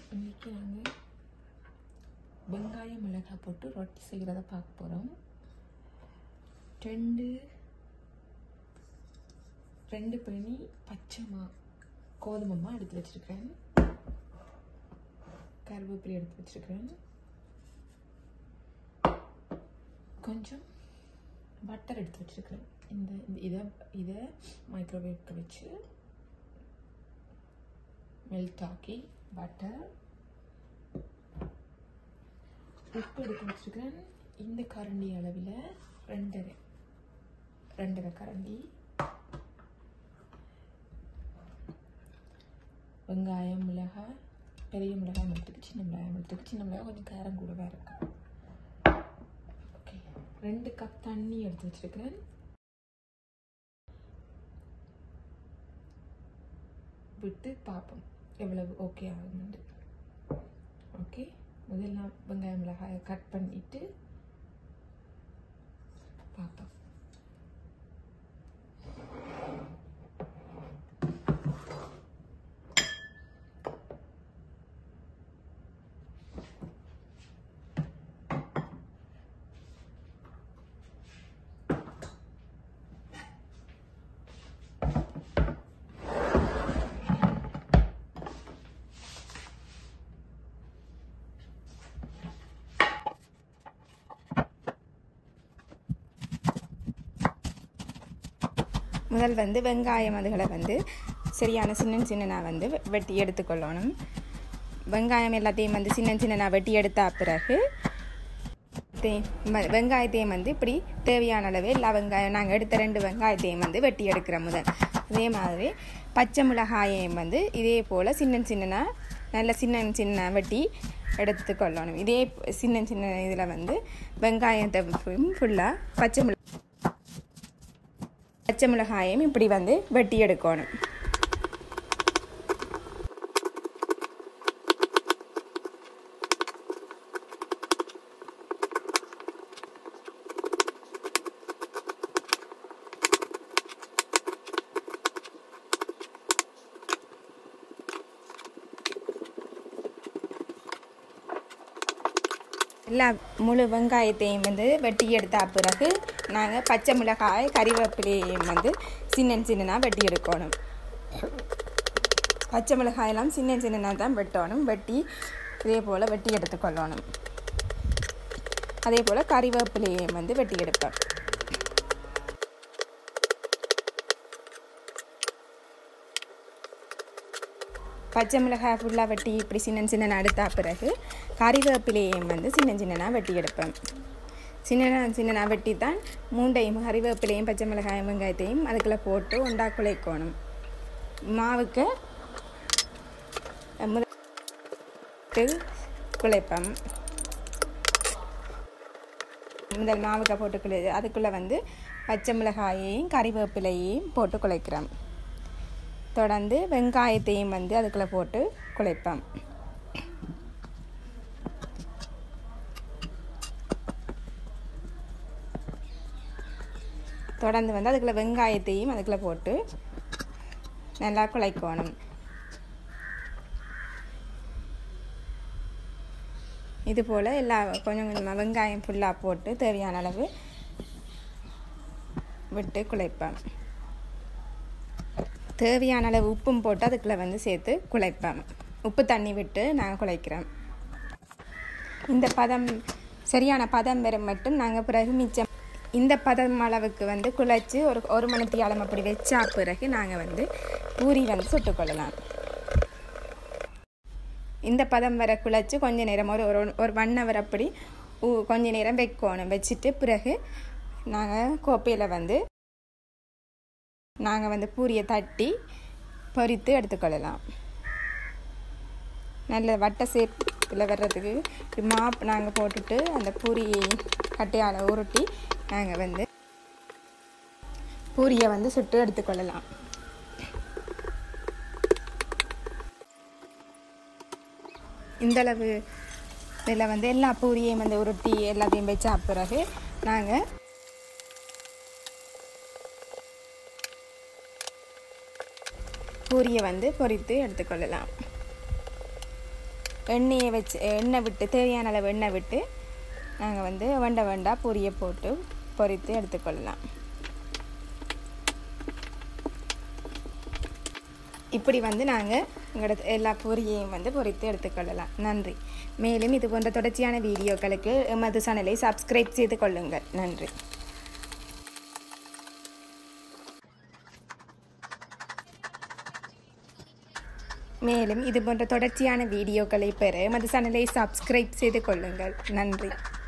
இன்றைக்கி நாங்கள் வெங்காயம் மிளகாய் போட்டு ரொட்டி செய்கிறத பார்க்க போகிறோம் ரெண்டு ரெண்டு பிணி பச்சை மா கோதுமை மா எடுத்து வச்சுருக்கேன் கருவேப்பிலை எடுத்து வச்சுருக்கேன் கொஞ்சம் பட்டர் எடுத்து வச்சுருக்கேன் இந்த இந்த இதை இதை மைக்ரோவேவ்க்கு வச்சு மெல்ட் ஆக்கி பட்டர் உப்பு எடுத்து வச்சுருக்கேன் இந்த கரண்டி அளவில் ரெண்டரை ரெண்டரை கரண்டி வெங்காயம் மிளகாய் பெரிய மிளகாய் எடுத்துக்கு சின்ன மிளகாய் எடுத்துக்கு சின்ன மிளகாய் கொஞ்சம் காரம் கூடவே இருக்கு ஓகே ரெண்டு கப் தண்ணி எடுத்து வச்சிருக்கிறேன் விட்டு பார்ப்போம் எவ்வளவு ஓகே ஆகுமெண்டு ஓகே முதல்ல வெங்காயம் மிளகாயை கட் பண்ணிட்டு பார்ப்போம் முதல் வந்து வெங்காயம் அதுகளை வந்து சரியான சின்ன சின்னனாக வந்து வெ- வெட்டி எடுத்துக்கொள்ளணும் வெங்காயம் எல்லாத்தையும் வந்து சின்ன சின்னனாக வெட்டி எடுத்த பிறகு தே- ம- வெங்காயத்தையும் வந்து இப்படி தேவையான அளவு எல்லா வெங்காயம் நாங்கள் எடுத்த ரெண்டு வெங்காயத்தையும் வந்து வெட்டி எடுக்கிறோம் முதல் அதே மாதிரி பச்சை மிளகாயையும் வந்து இதே போல் சின்ன சின்னனாக நல்ல சின்ன சின்ன வெட்டி எடுத்துக்கொள்ளணும் இதே ப- சின்ன சின்ன இதில் வந்து வெங்காயத்தை ஃபுல்லாக பச்சை மிளகா பச்சை மிளகாயும் இப்படி வந்து வெட்டி எடுக்கணும் எல்லா முழு வெங்காயத்தையும் வந்து வெட்டி எடுத்த பிறகு நாங்கள் பச்சை மிளகாய் கறிவேப்பிலையும் வந்து சின்ன சின்னனாக வெட்டி எடுக்கணும் பச்சை மிளகாயெல்லாம் சின்ன சின்னனாக தான் வெட்டணும் வெட்டி இதே போல் வெட்டி எடுத்துக்கொள்ளணும் அதே போல் கறிவேப்பிலையும் வந்து வெட்டி எடுப்பேன் பச்சை மிளகாய் ஃபுல்லாக வெட்டி இப்படி சின்ன சின்ன எடுத்த பிறகு கறிவேப்பிலையும் வந்து சின்ன சின்னனாக வெட்டி எடுப்பேன் சின்ன சின்னனா வெட்டி தான் மூண்டையும் கறிவேப்பிலையும் பச்சை மிளகாயும் வெங்காயத்தையும் அதுக்குள்ளே போட்டு உண்டா குழைக்கணும் மாவுக்கு முதல் குழைப்பேன் முதல் மாவுக்கு போட்டு குழை அதுக்குள்ளே வந்து பச்சை மிளகாயையும் கறிவேப்பிலையும் போட்டு குழைக்கிறேன் தொடர்ந்து வெங்காயத்தையும் வந்து அதுக்குள்ளே போட்டு குழைப்பேன் தொடர்ந்து வந்து அதுக்குள்ளே வெங்காயத்தையும் அதுக்குள்ளே போட்டு நல்லா குழைக்கணும் இது போல் எல்லா கொஞ்சம் கொஞ்சமாக வெங்காயம் ஃபுல்லாக போட்டு தேவையான அளவு விட்டு குழைப்பேன் தேவையான அளவு உப்பும் போட்டு அதுக்குள்ளே வந்து சேர்த்து குழைப்பேன் உப்பு தண்ணி விட்டு நான் குழைக்கிறேன் இந்த பதம் சரியான பதம் வரும் மட்டும் நாங்கள் பிறகு மிச்சம் இந்த பதம் அளவுக்கு வந்து குழைச்சி ஒரு ஒரு மணித்தியாலம் அப்படி வச்சா பிறகு நாங்கள் வந்து பூரி வந்து சுட்டுக்கொள்ளலாம் இந்த பதம் வர குழைச்சி கொஞ்ச நேரம் ஒரு ஒரு ஒரு ஒன் ஹவர் அப்படி ஊ- கொஞ்ச நேரம் வைக்கணும் வச்சுட்டு பிறகு நாங்கள் கோப்பையில் வந்து நாங்கள் வந்து பூரியை தட்டி பொரித்து எடுத்துக்கொள்ளலாம் நல்ல வட்ட சேப்பில் வர்றதுக்கு இப்படி மாப் நாங்கள் போட்டுட்டு அந்த பூரியை கட்டையால் உருட்டி நாங்கள் வந்து பூரியை வந்து சுட்டு எடுத்துக்கொள்ளலாம் இந்தளவு இதில் வந்து எல்லா பூரியையும் வந்து உருட்டி எல்லாத்தையும் வச்சா பிறகு நாங்கள் பூரியை வந்து பொரித்து எடுத்துக்கொள்ளலாம் எண்ணெயை வச்சு எண்ணெய் விட்டு தேவையான அளவு எண்ணெய் விட்டு நாங்கள் வந்து வெண்ட வெண்டா பொரியை போட்டு பொரித்து எடுத்துக்கொள்ளலாம் இப்படி வந்து நாங்கள் எங்களோட எல்லா பொரியையும் வந்து பொரித்து எடுத்துக்கொள்ளலாம் நன்றி மேலும் இது போன்ற தொடர்ச்சியான வீடியோக்களுக்கு எமது சேனலை சப்ஸ்கிரைப் செய்து கொள்ளுங்கள் நன்றி மேலும் இது போன்ற தொடர்ச்சியான வீடியோக்களை பெற எமது சேனலை சப்ஸ்கிரைப் செய்து கொள்ளுங்கள் நன்றி